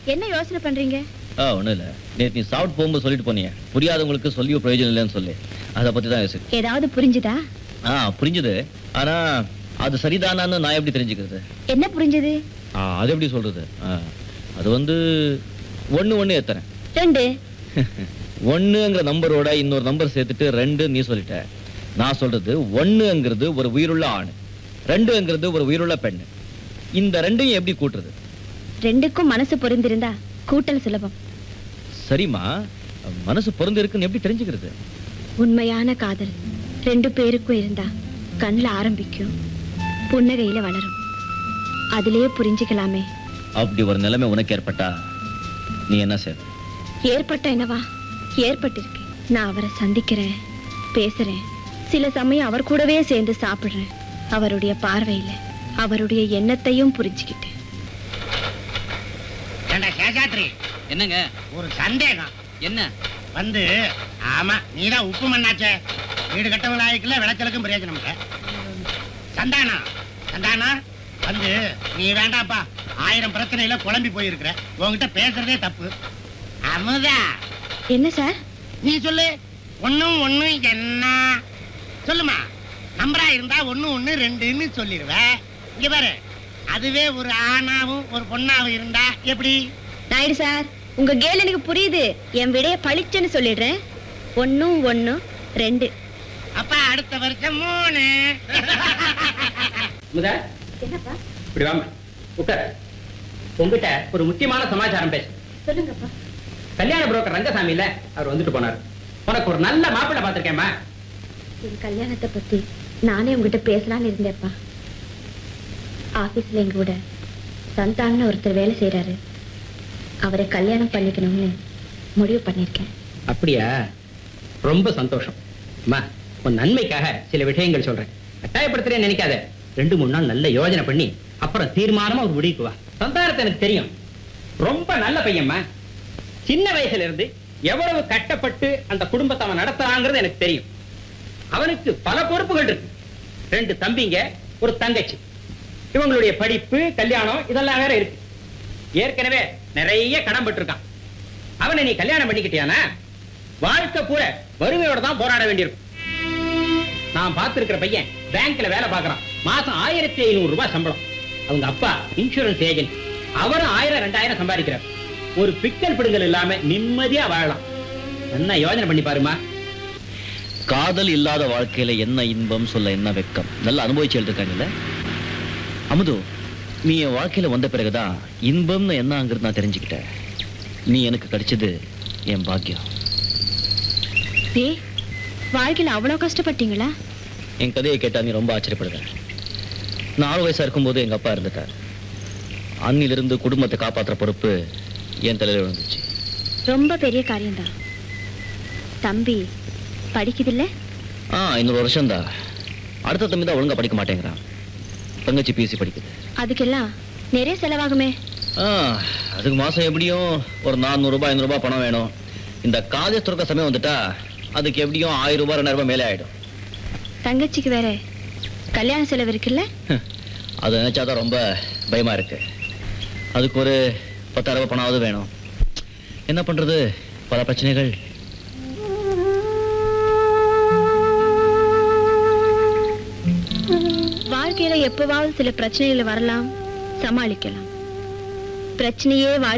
என்ன யோசனை பண்றீங்க ஆ ஒண்ணும் இல்ல நேத்து நீ சாப்பிட்டு போகும்போது சொல்லிட்டு போனியே புரியாதவங்களுக்கு சொல்லியோ பிரயோஜனம் இல்லைன்னு சொல்லி அதை பத்தி தான் யோசி ஏதாவது புரிஞ்சுதா ஆ புரிஞ்சுது ஆனா அது சரிதானான்னு நான் எப்படி தெரிஞ்சுக்கிறது என்ன புரிஞ்சது ஆ அது எப்படி சொல்றது ஆ, அது வந்து ஒண்ணு ஒண்ணு எத்தனை ரெண்டு ஒண்ணுங்கிற நம்பரோட இன்னொரு நம்பர் சேர்த்துட்டு ரெண்டு நீ சொல்லிட்ட நான் சொல்றது ஒண்ணுங்கிறது ஒரு உயிருள்ள ஆண் ரெண்டுங்கிறது ஒரு உயிருள்ள பெண் இந்த ரெண்டையும் எப்படி கூட்டுறது ரெண்டுக்கும் மனசு பொருந்திருந்தா கூட்டல் சுலபம் சரிம்மா மனசு பொருந்து இருக்குன்னு எப்படி தெரிஞ்சுக்கிறது உண்மையான காதல் ரெண்டு பேருக்கும் இருந்தா கண்ணுல ஆரம்பிக்கும் புன்னகையில வளரும் அதிலேயே புரிஞ்சுக்கலாமே அப்படி ஒரு நிலைமை உனக்கு ஏற்பட்டா நீ என்ன செய்வ ஏற்பட்ட என்னவா ஏற்பட்டிருக்கு நான் அவரை சந்திக்கிறேன் பேசுறேன் சில சமயம் அவர் கூடவே சேர்ந்து சாப்பிடுறேன் அவருடைய பார்வையில அவருடைய எண்ணத்தையும் புரிஞ்சுக்கிட்டேன் ஏண்டா சேஷாத்ரி என்னங்க ஒரு சந்தேகம் என்ன வந்து ஆமா நீதான் உப்பு மண்ணாச்சே வீடு கட்டவங்க ஆயிக்கல விளைச்சலுக்கும் பிரயோஜனம் இல்ல சந்தானா சந்தானா வந்து நீ வேண்டாப்பா ஆயிரம் பிரச்சனையில குழம்பி போயிருக்கிற உன்கிட்ட பேசுறதே தப்பு அமுதா என்ன சார் நீ சொல்லு ஒண்ணும் ஒண்ணும் என்ன சொல்லுமா நம்பரா இருந்தா ஒண்ணு ஒண்ணு ரெண்டுன்னு சொல்லிடுவ இங்க பாரு அதுவே ஒரு ஆணாவும் ஒரு பொண்ணாவும் இருந்தா எப்படி நாயுடு சார் உங்க கேள் எனக்கு புரியுது என் விடைய பளிச்சுன்னு சொல்லிடுறேன் ஒன்னும் ஒன்னும் ரெண்டு அப்பா அடுத்த வருஷம் மூணு முதா என்னப்பா இப்படி வாங்க உட்கார் உங்ககிட்ட ஒரு முக்கியமான சமாச்சாரம் பேச சொல்லுங்கப்பா கல்யாண புரோக்கர் ரங்கசாமி இல்ல அவர் வந்துட்டு போனார் உனக்கு ஒரு நல்ல மாப்பிள்ளை பார்த்திருக்கேம்மா என் கல்யாணத்தை பத்தி நானே உங்ககிட்ட பேசலாம்னு இருந்தேன்ப்பா ஆபீஸ்ல எங்க கூட சந்தான்னு ஒருத்தர் வேலை செய்யறாரு அவரை கல்யாணம் பண்ணிக்கணும்னு முடிவு பண்ணிருக்கேன் அப்படியா ரொம்ப சந்தோஷம் அம்மா உன் நன்மைக்காக சில விஷயங்கள் சொல்றேன் கட்டாயப்படுத்துறேன்னு நினைக்காத ரெண்டு மூணு நாள் நல்ல யோஜனை பண்ணி அப்புறம் தீர்மானமா ஒரு முடிவுக்கு வா சந்தானத்தை எனக்கு தெரியும் ரொம்ப நல்ல பையன்மா சின்ன வயசுல இருந்து எவ்வளவு கட்டப்பட்டு அந்த குடும்பத்தை அவன் நடத்துறாங்கிறது எனக்கு தெரியும் அவனுக்கு பல பொறுப்புகள் இருக்கு ரெண்டு தம்பிங்க ஒரு தங்கச்சி இவங்களுடைய படிப்பு கல்யாணம் இதெல்லாம் வேற இருக்கு ஏற்கனவே நிறைய கடன் பட்டிருக்கான் அவனை நீ கல்யாணம் பண்ணிக்கிட்டியானா வாழ்க்கை பூரா வறுமையோட தான் போராட வேண்டியிருக்கும் நான் பார்த்திருக்கிற பையன் பேங்க்ல வேலை பார்க்கறான் மாசம் ஆயிரத்தி ஐநூறு ரூபாய் சம்பளம் அவங்க அப்பா இன்சூரன்ஸ் ஏஜென்ட் அவரும் ஆயிரம் ரெண்டாயிரம் சம்பாதிக்கிறார் ஒரு பிக்கல் பிடுங்கல் இல்லாம நிம்மதியா வாழலாம் என்ன யோசனை பண்ணி பாருமா காதல் இல்லாத வாழ்க்கையில என்ன இன்பம் சொல்ல என்ன வெக்கம் நல்லா அனுபவிச்சு இருக்காங்கல்ல அமுது நீ என் வாழ்க்கையில வந்த பிறகுதான் இன்பம்னு என்னங்கிறது நான் தெரிஞ்சுக்கிட்டேன் நீ எனக்கு கிடைச்சது என் பாக்கியம் ஏ வாழ்க்கையில அவ்வளவு கஷ்டப்பட்டீங்களா என் கதையை கேட்டா நீ ரொம்ப ஆச்சரியப்படுவ நான் ஆறு வயசா இருக்கும்போது எங்க அப்பா இருந்துட்டார் அன்னிலிருந்து குடும்பத்தை காப்பாத்துற பொறுப்பு என் தலையில விழுந்துச்சு ரொம்ப பெரிய காரியம்தான் தம்பி படிக்குதில்ல ஆ இன்னொரு வருஷம்தான் அடுத்த தம்பி தான் ஒழுங்கா படிக்க மாட்டேங்கிறான் தங்கச்சி பிசி படிக்குது அதுக்கெல்லாம் நிறைய செலவாகுமே ஆ, அதுக்கு மாசம் எப்படியும் ஒரு நானூறு ரூபாய் ஐநூறு ரூபாய் பணம் வேணும் இந்த காலேஜ் துறக்க சமயம் வந்துட்டா அதுக்கு எப்படியும் ஆயிரம் ரூபாய் ரெண்டாயிரம் ரூபாய் மேலே ஆயிடும் தங்கச்சிக்கு வேற கல்யாண செலவு இருக்குல்ல அதை நினைச்சாதான் ரொம்ப பயமா இருக்கு அதுக்கு ஒரு பத்தாயிரம் ரூபாய் பணமாவது வேணும் என்ன பண்றது பல பிரச்சனைகள் வாழ்க்கையில எப்பவாவது சில பிரச்சனைகள் வரலாம் சமாளிக்கலாம் பிரச்சனையே வாழ்